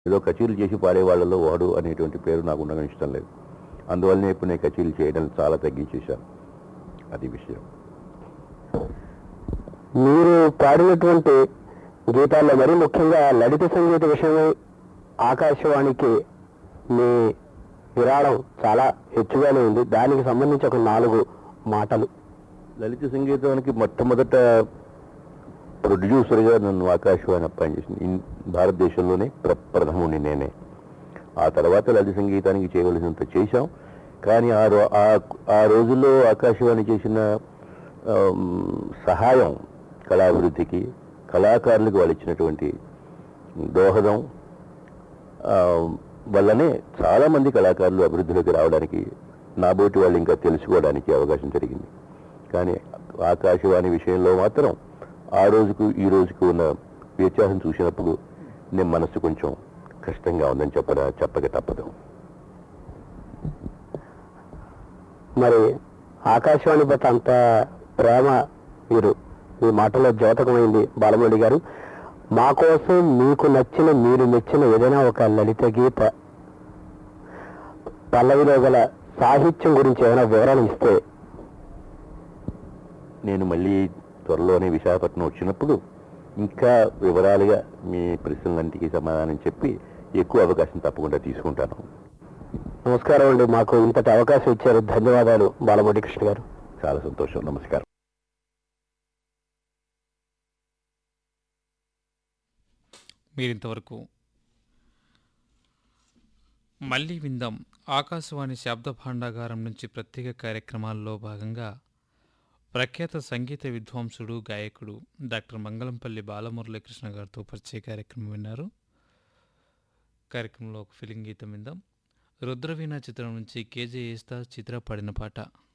ఏదో కచేరీలు చేసి పాడే వాళ్ళలో వాడు అనేటువంటి పేరు నాకు ఉండడం ఇష్టం లేదు అందువల్లనే ఇప్పుడు నేను కచేరీలు చేయడం చాలా తగ్గించేశాను అది విషయం మీరు పాడినటువంటి గీతాల్లో మరీ ముఖ్యంగా లలిత సంగీత విషయమై ఆకాశవాణికి మీ విరాళం చాలా హెచ్చుగానే ఉంది దానికి సంబంధించి ఒక నాలుగు మాటలు లలిత సంగీతానికి మొట్టమొదట ప్రొడ్యూసర్గా నన్ను ఆకాశవాణి అప్పాయింట్ చేసింది ఇన్- భారతదేశంలోనే ప్ర ప్రథముని నేనే ఆ తర్వాత లలిత సంగీతానికి చేయవలసినంత చేశాం కానీ ఆ రో ఆ- ఆ రోజుల్లో ఆకాశవాణి చేసిన ఆమ్, సహాయం కళాభివృద్ధికి కళాకారులకు వాళ్ళు ఇచ్చినటువంటి దోహదం ఆ, వల్లనే చాలా మంది కళాకారులు అభివృద్ధిలోకి రావడానికి నాబోటి వాళ్ళు ఇంకా తెలుసుకోవడానికి అవకాశం జరిగింది కానీ ఆకాశవాణి విషయంలో మాత్రం ఆ రోజుకు ఈ రోజుకు ఉన్న వ్యత్యాసం చూసినప్పుడు నేను మనసు కొంచెం కష్టంగా ఉందని చెప్పడ చెప్పక తప్పదు మరి ఆకాశవాణి పట్ల అంత ప్రేమ మీరు మీ మాటలో ద్యోతకమైంది బాలమురళి గారు మా కోసం మీకు నచ్చిన మీరు మెచ్చిన ఏదైనా ఒక లలిత గీత పల్లవిలో గల సాహిత్యం గురించి ఏమైనా వివరణ ఇస్తే నేను మళ్ళీ త్వరలోనే విశాఖపట్నం వచ్చినప్పుడు ఇంకా వివరాలుగా మీ ప్రశ్నలన్నిటికీ సమాధానం చెప్పి ఎక్కువ అవకాశం తప్పకుండా తీసుకుంటాను నమస్కారం అండి మాకు ఇంతటి అవకాశం ఇచ్చారు ధన్యవాదాలు బాలమురళి కృష్ణ గారు చాలా సంతోషం నమస్కారం మీరింతవరకు మళ్ళీ విందాం ఆకాశవాణి శబ్ద భాండాగారం నుంచి ప్రత్యేక కార్యక్రమాల్లో భాగంగా ప్రఖ్యాత సంగీత విద్వాంసుడు గాయకుడు డాక్టర్ మంగళంపల్లి బాలమురళీకృష్ణ గారితో పరిచయ కార్యక్రమం విన్నారు కార్యక్రమంలో ఒక ఫిలిం గీతం విందాం రుద్రవీణ చిత్రం నుంచి కేజే ఏస్తా చిత్ర పాడిన పాట